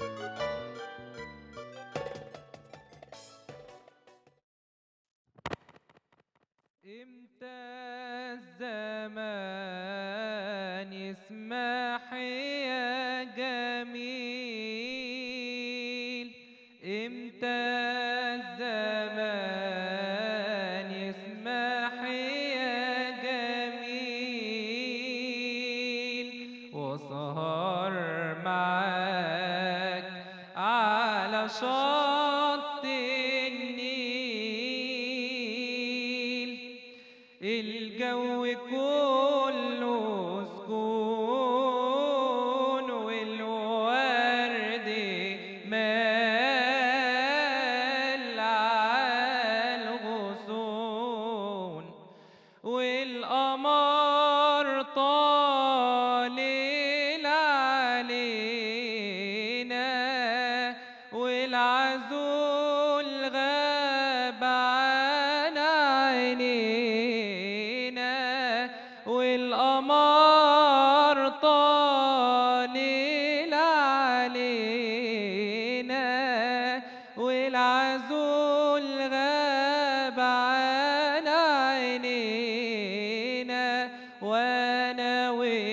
امتى الزمان يسمح يا جميل امتى الزمان يسمح يا جميل وسهر معاك على شط النيل الجو كله سكون والورد مال عالغصون والقمر طالع علينا والعزول غاب عن عينينا والقمر طالع علينا والعزول غاب عن عينينا وانا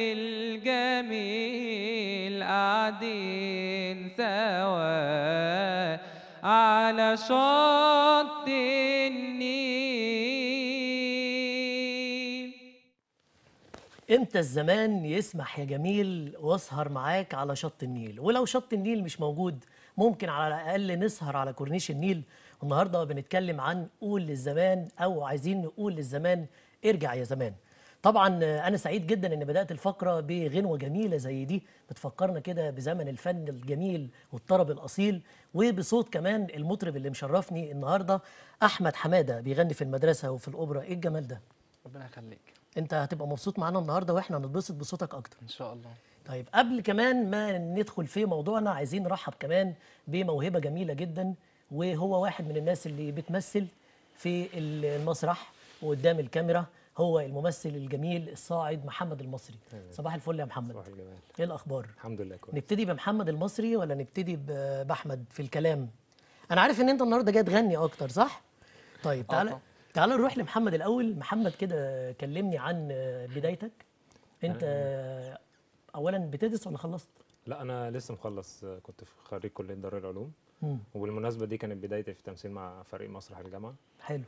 والجميل قاعدين سوا على شط النيل امتى الزمان يسمح يا جميل واسهر معاك على شط النيل ولو شط النيل مش موجود ممكن على الاقل نسهر على كورنيش النيل والنهارده بنتكلم عن قول للزمان او عايزين نقول للزمان ارجع يا زمان طبعا آه، انا سعيد جدا ان بدات الفقره بغنوه جميله زي دي بتفكرنا كده بزمن الفن الجميل والطرب الاصيل وبصوت كمان المطرب اللي مشرفني النهارده احمد حماده بيغني في المدرسه وفي الاوبرا ايه الجمال ده ربنا يخليك انت هتبقى مبسوط معانا النهارده واحنا هنتبسط بصوتك اكتر ان شاء الله طيب قبل كمان ما ندخل في موضوعنا عايزين نرحب كمان بموهبه جميله جدا وهو واحد من الناس اللي بتمثل في المسرح وقدام الكاميرا هو الممثل الجميل الصاعد محمد المصري صباح الفل يا محمد صباح الجمال ايه الاخبار الحمد لله كويس نبتدي بمحمد المصري ولا نبتدي ب- باحمد في الكلام انا عارف ان انت النهارده جاي تغني اكتر صح طيب آه تعالى طبعا. تعالى نروح لمحمد الاول محمد كده كلمني عن بدايتك انت اولا بتدرس ولا خلصت لا انا لسه مخلص آه، كنت في خريج كليه دار العلوم مم. وبالمناسبه دي كانت بدايتي في التمثيل مع فريق مسرح الجامعه حلو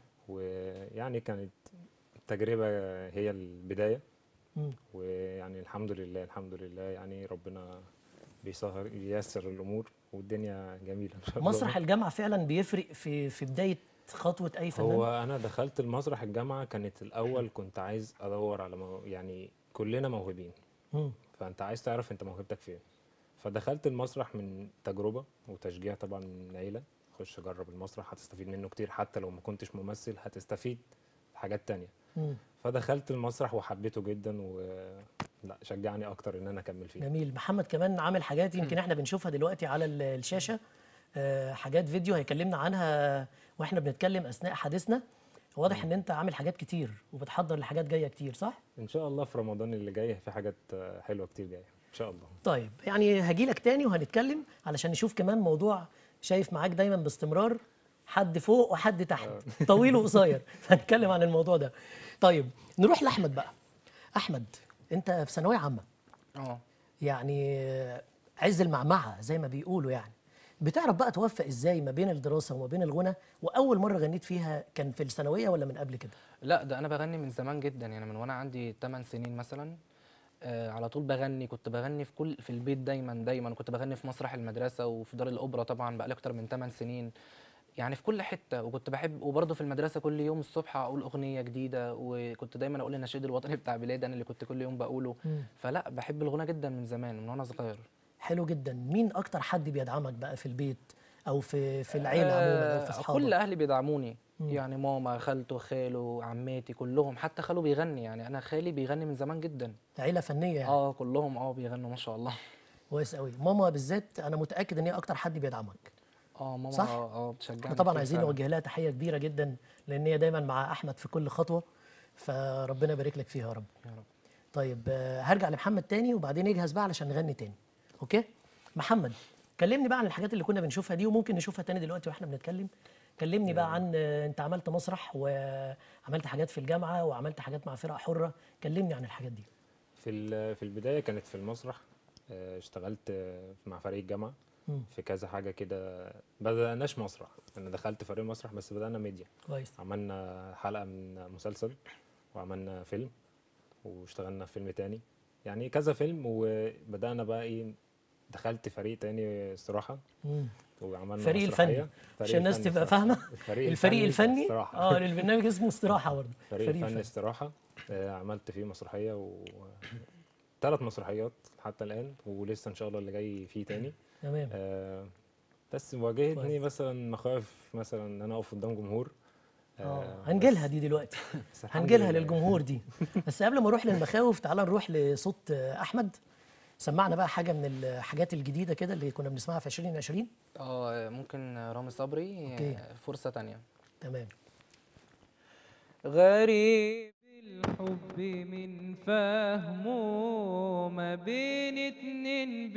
ويعني كانت تجربه هي البدايه مم. ويعني الحمد لله الحمد لله يعني ربنا بيسهر ييسر الامور والدنيا جميله ان شاء الله مسرح الجامعه فعلا بيفرق في في بدايه خطوه اي فنان هو انا دخلت المسرح الجامعه كانت الاول كنت عايز ادور على مو... يعني كلنا موهوبين مم. فانت عايز تعرف انت موهبتك فين فدخلت المسرح من تجربه وتشجيع طبعا من العيله خش جرب المسرح هتستفيد منه كتير حتى لو ما كنتش ممثل هتستفيد حاجات تانية مم. فدخلت المسرح وحبيته جدا و لا شجعني اكتر ان انا اكمل فيه جميل محمد كمان عامل حاجات يمكن احنا بنشوفها دلوقتي على ال- الشاشه آه، حاجات فيديو هيكلمنا عنها واحنا بنتكلم اثناء حديثنا واضح ان انت عامل حاجات كتير وبتحضر لحاجات جايه كتير صح ان شاء الله في رمضان اللي جاي في حاجات آه، حلوه كتير جايه ان شاء الله طيب يعني هجيلك تاني وهنتكلم علشان نشوف كمان موضوع شايف معاك دايما باستمرار حد فوق وحد تحت طويل وقصير فهنتكلم عن الموضوع ده طيب نروح لاحمد بقى احمد انت في ثانويه عامه اه يعني عز المعمعه زي ما بيقولوا يعني بتعرف بقى توفق ازاي ما بين الدراسه وما بين الغنى واول مره غنيت فيها كان في الثانويه ولا من قبل كده لا ده انا بغني من زمان جدا يعني من وانا عندي 8 سنين مثلا آه على طول بغني كنت بغني في كل في البيت دايما دايما كنت بغني في مسرح المدرسه وفي دار الاوبرا طبعا بقالي اكتر من 8 سنين يعني في كل حته وكنت بحب وبرضه في المدرسه كل يوم الصبح اقول اغنيه جديده وكنت دايما اقول النشيد الوطني بتاع بلادي انا اللي كنت كل يوم بقوله مم. فلا بحب الغنى جدا من زمان من وانا صغير حلو جدا مين اكتر حد بيدعمك بقى في البيت او في في العيله عموما او في آه، اصحابك كل اهلي بيدعموني مم. يعني ماما خالته خاله عماتي كلهم حتى خاله بيغني يعني انا خالي بيغني من زمان جدا عيله فنيه يعني اه كلهم اه بيغنوا ما شاء الله كويس قوي ماما بالذات انا متاكد ان هي اكتر حد بيدعمك اه ماما صح؟ اه اه بتشجعني احنا طبعا كتير عايزين فعلاً. نوجه لها تحيه كبيره جدا لان هي دايما مع احمد في كل خطوه فربنا يبارك لك فيها يا رب يا رب طيب آه، هرجع لمحمد تاني وبعدين يجهز بقى علشان نغني تاني اوكي محمد كلمني بقى عن الحاجات اللي كنا بنشوفها دي وممكن نشوفها تاني دلوقتي واحنا بنتكلم كلمني بقى عن آه، انت عملت مسرح وعملت حاجات في الجامعه وعملت حاجات مع فرق حره كلمني عن الحاجات دي في ال- في البدايه كانت في المسرح آه، اشتغلت آه، مع فريق الجامعه مم. في كذا حاجه كده بدأناش مسرح انا دخلت فريق مسرح بس بدأنا ميديا كويس عملنا حلقه من مسلسل وعملنا فيلم واشتغلنا في فيلم تاني يعني كذا فيلم وبدأنا بقى ايه دخلت فريق تاني استراحه مم. وعملنا فريق مسرحية. الفني فريق عشان الناس الفني تبقى استراحة. فاهمه الفريق, الفريق الفني استراحة. اه للبرنامج اسمه استراحه برضه فريق الفن استراحة آه، عملت فيه مسرحية و ثلاث مسرحيات حتى الآن ولسه إن شاء الله اللي جاي فيه تاني تمام آه، بس واجهتني كويس. مثلا مخاوف مثلا إن أنا أقف قدام جمهور اه هنجيلها دي دلوقتي بس الحمد هنجيلها لله. للجمهور دي بس قبل ما اروح للمخاوف تعال نروح لصوت آه، احمد سمعنا بقى حاجه من الحاجات الجديده كده اللي كنا بنسمعها في 2020 اه ممكن رامي صبري أوكي. آه، فرصة تانية تمام غريب الحب من فهمه ما بين اتنين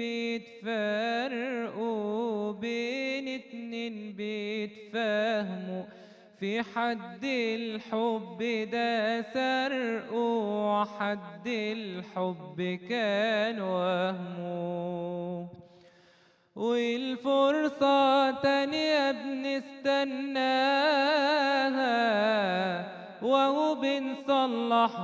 بيتفرقوا بين اتنين بيتفهموا في حد الحب ده سرقه وحد الحب كان وهمه والفرصة تانية بنستناها وهو بنصلح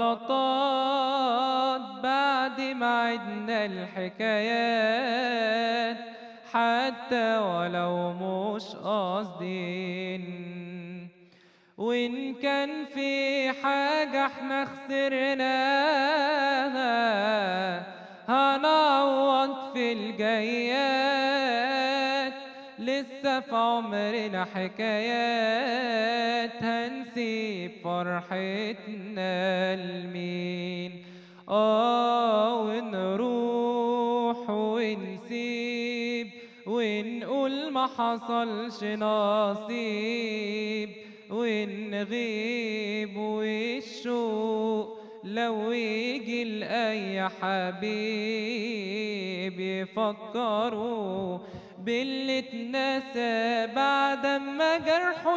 غلطات بعد ما عدنا الحكايات حتى ولو مش قاصدين وإن كان في حاجة احنا خسرناها هنعوض في الجايات لسه في عمرنا حكايات هنسيب فرحتنا لمين اه ونروح ونسيب ونقول ما حصلش نصيب ونغيب والشوق لو يجي لأي حبيب يفكروا باللي اتنسى بعد ما جرحه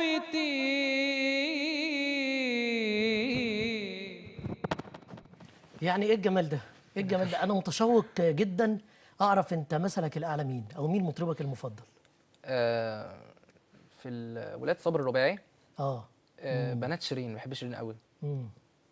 يطيب يعني ايه الجمال ده ايه الجمال ده انا متشوق جدا اعرف انت مثلك الاعلى مين او مين مطربك المفضل آه، في ال- ولاد صبر الرباعي اه آه، بنات شيرين بحب شيرين قوي مم.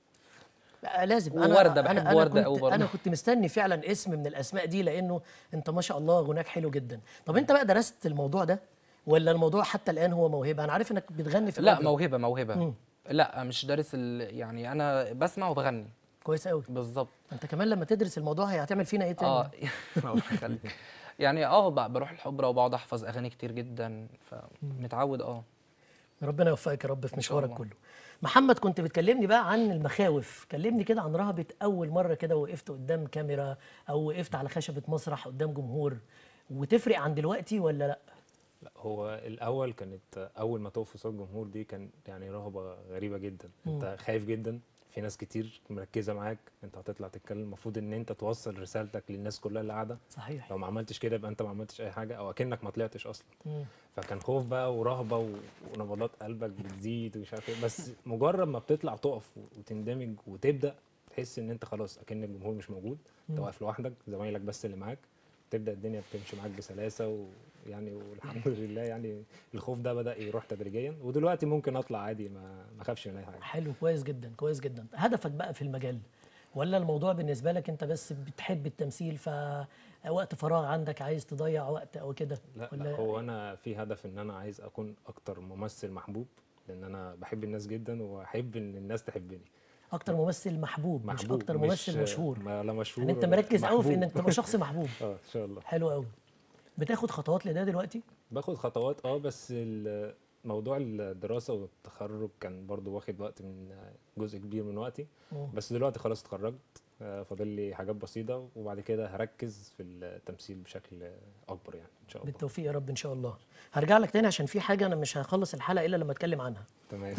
لا لازم ووردة، بحب وردة كنت أوي برضه. انا كنت مستني فعلا اسم من الاسماء دي لانه انت ما شاء الله غناك حلو جدا طب انت بقى درست الموضوع ده ولا الموضوع حتى الان هو موهبه انا عارف انك بتغني في لا الأوبرا. موهبة موهبة مم. لا مش دارس ال... يعني انا بسمع وبغني كويس قوي بالظبط انت كمان لما تدرس الموضوع هي هتعمل فينا ايه تاني اه الله يخليك. يعني اه ب- بروح الحبرة وبقعد احفظ اغاني كتير جدا فمتعود اه ربنا يوفقك يا رب في إن شاء مشوارك الله. كله محمد كنت بتكلمني بقى عن المخاوف كلمني كده عن رهبة أول مرة كده وقفت قدام كاميرا أو وقفت على خشبة مسرح قدام جمهور وتفرق عن دلوقتي ولا لأ لا هو الاول كانت اول ما تقف قصاد الجمهور دي كان يعني رهبه غريبه جدا انت خايف جدا في ناس كتير مركزه معاك انت هتطلع تتكلم المفروض ان انت توصل رسالتك للناس كلها اللي قاعده صحيح لو ما عملتش كده يبقى انت ما عملتش اي حاجه او اكنك ما طلعتش اصلا مم. فكان خوف بقى ورهبه و- ونبضات قلبك بتزيد ومش عارف ايه بس مجرد ما بتطلع تقف وتندمج وتبدا تحس ان انت خلاص اكن الجمهور مش موجود انت واقف لوحدك زمايلك بس اللي معاك تبدا الدنيا بتمشي معاك بسلاسه ويعني والحمد لله يعني الخوف ده بدا يروح تدريجيا ودلوقتي ممكن اطلع عادي ما ما اخافش من اي حاجه حلو كويس جدا كويس جدا هدفك بقى في المجال ولا الموضوع بالنسبة لك أنت بس بتحب التمثيل فوقت فراغ عندك عايز تضيع وقت أو كده لا, ولا لا هو انا في هدف ان انا عايز اكون اكتر ممثل محبوب لان انا بحب الناس جدا واحب ان الناس تحبني أكتر ممثل محبوب, مش محبوب أكتر ممثل مشهور ما لا مشهور يعني أنت ولا مركز قوي في محبوب. إنك تبقى شخص محبوب اه ان شاء الله حلو قوي بتاخد خطوات لده دلوقتي باخد خطوات اه بس ال- موضوع الدراسة والتخرج كان برضو واخد وقت من جزء كبير من وقتي مم. بس دلوقتي خلاص اتخرجت آه، فاضل لي حاجات بسيطة وبعد كده هركز في التمثيل بشكل أكبر يعني إن شاء الله بالتوفيق يا رب ان شاء الله هرجع لك تاني عشان في حاجه انا مش هخلص الحلقه الا لما اتكلم عنها تمام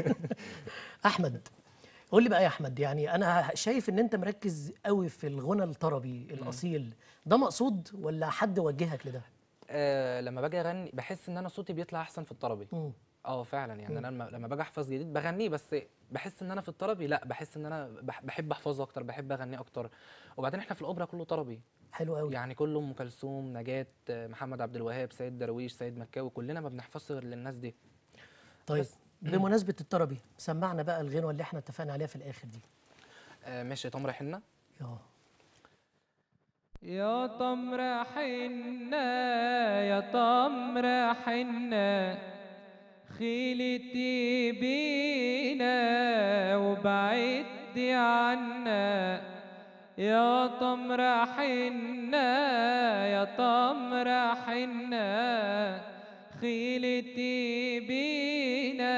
احمد قول لي بقى يا احمد يعني انا شايف ان انت مركز قوي في الغنى الطربي الاصيل ده مقصود ولا حد وجهك لده آه لما باجي اغني بحس ان انا صوتي بيطلع احسن في الطربي مم. اه فعلا يعني انا لما لما باجي احفظ جديد بغنيه بس بحس ان انا في الطربي لا بحس ان انا بح- بحب احفظه اكتر بحب اغنيه اكتر وبعدين احنا في الاوبرا كله طربي حلو قوي يعني كله ام كلثوم نجاة آه، محمد عبد الوهاب سيد درويش سيد مكاوي كلنا ما بنحفظش غير للناس دي طيب بس. بمناسبه الطربي سمعنا بقى الغنوه اللي احنا اتفقنا عليها في الاخر دي آه ماشي تمر حنه اه يا تمر حنة يا تمر حنة خيلتي بينا وبعدي عنا يا تمر حنة يا تمر حنة خيلتي بينا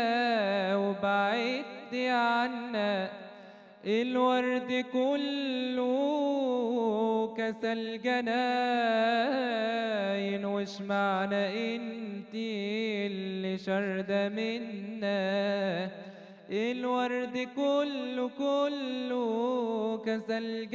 وبعدي عنا الورد كله كسل جناين وش معنى انتي اللي شاردة منا الورد كله كله كسل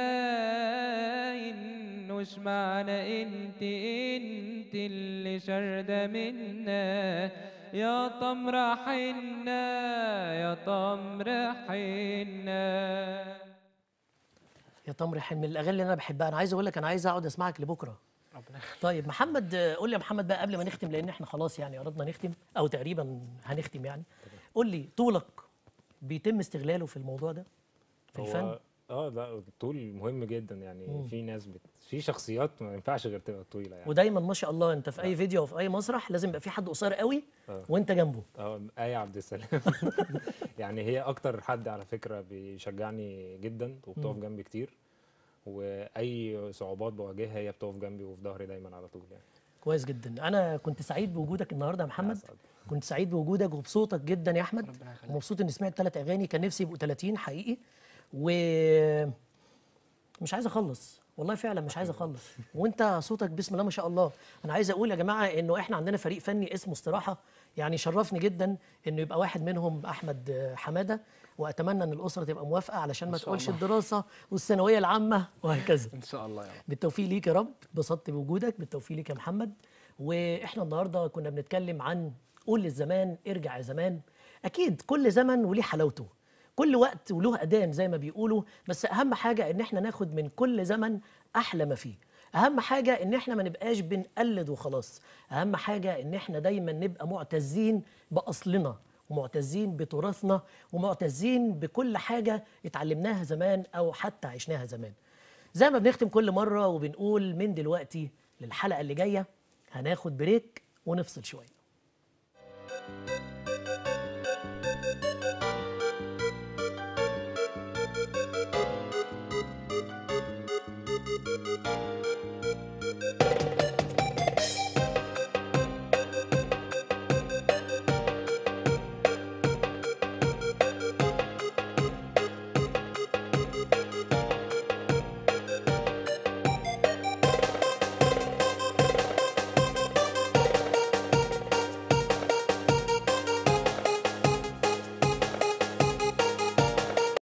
جناين وش معنى انتي انتي اللي شاردة منا يا تمر حنة يا تمر حنة يا تمر حن من الاغاني اللي انا بحبها انا عايز اقول لك انا عايز اقعد اسمعك لبكره ربنا طيب محمد آه، قول لي يا محمد بقى قبل ما نختم لان احنا خلاص يعني قربنا نختم او تقريبا هنختم يعني قول لي طولك بيتم استغلاله في الموضوع ده في هو الفن اه لا الطول مهم جدا يعني في ناس بت... في شخصيات ما ينفعش غير تبقى طويله يعني ودايما ما شاء الله انت في اي فيديو او في اي مسرح لازم يبقى في حد قصير قوي آه. وانت جنبه اه آية عبد السلام يعني هي اكتر حد على فكره بيشجعني جدا وبتقف جنبي كتير واي صعوبات بواجهها هي بتقف جنبي وفي ظهري دايما على طول يعني كويس جدا انا كنت سعيد بوجودك النهارده يا محمد أسعد. كنت سعيد بوجودك وبصوتك جدا يا احمد ربنا يخليك. ومبسوط اني سمعت ثلاث اغاني كان نفسي يبقوا 30 حقيقي و مش عايز اخلص والله فعلا مش عايز اخلص وانت صوتك بسم الله ما شاء الله انا عايز اقول يا جماعه انه احنا عندنا فريق فني اسمه استراحه يعني شرفني جدا انه يبقى واحد منهم احمد حماده واتمنى ان الاسره تبقى موافقه علشان ما إن شاء تقولش الله. الدراسه والثانويه العامه وهكذا ان شاء الله يا رب بالتوفيق ليك يا رب اتبسطت بوجودك بالتوفيق ليك يا محمد واحنا النهارده كنا بنتكلم عن قول للزمان ارجع يا زمان اكيد كل زمن وليه حلاوته كل وقت وله اذان زي ما بيقولوا بس اهم حاجه ان احنا ناخد من كل زمن احلى ما فيه اهم حاجه ان احنا ما نبقاش بنقلد وخلاص اهم حاجه ان احنا دايما نبقى معتزين باصلنا ومعتزين بتراثنا ومعتزين بكل حاجه اتعلمناها زمان او حتى عشناها زمان زي ما بنختم كل مرة وبنقول من دلوقتي للحلقة اللي جاية هناخد بريك ونفصل شوية